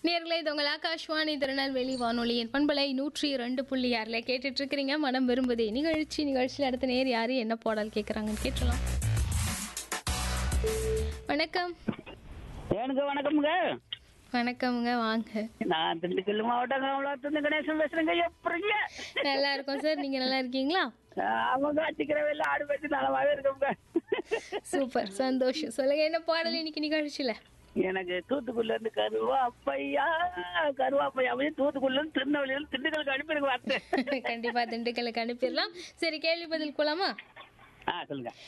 நேர்களே இது உங்கள் ஆகாஷ்வாணி திருநெல்வேலி வானொலியின் பண்பலை நூற்றி ரெண்டு புள்ளி ஆறில் கேட்டுட்டு இருக்கிறீங்க மனம் விரும்புதே நிகழ்ச்சி நிகழ்ச்சியில் அடுத்த நேர் யாரு என்ன பாடல் கேட்குறாங்கன்னு கேட்டலாம் வணக்கம் எனக்கு வணக்கம்ங்க வணக்கம்ங்க வாங்க நான் திண்டுக்கல் மாவட்டம் கமலாத்திருந்து கணேசன் பேசுறேங்க எப்படிங்க நல்லா இருக்கோம் சார் நீங்க நல்லா இருக்கீங்களா அவங்க அடிக்கிறவையில் ஆடு வச்சு நலமாவே இருக்கோங்க சூப்பர் சந்தோஷம் சொல்லுங்க என்ன பாடல் இன்னைக்கு நிகழ்ச்சியில எனக்கு தூத்துக்குடில இருந்து கருவா அப்பையா கருவா அப்பையா தூத்துக்குடில இருந்து திருநெல்வேலியில இருந்து திண்டுக்கலுக்கு அனுப்பிடுங்க வார்த்தை கண்டிப்பா திண்டுக்கலுக்கு அனுப்பிடலாம் சரி கேள்வி பதில் போலாமா ஆ சொல்லுங்க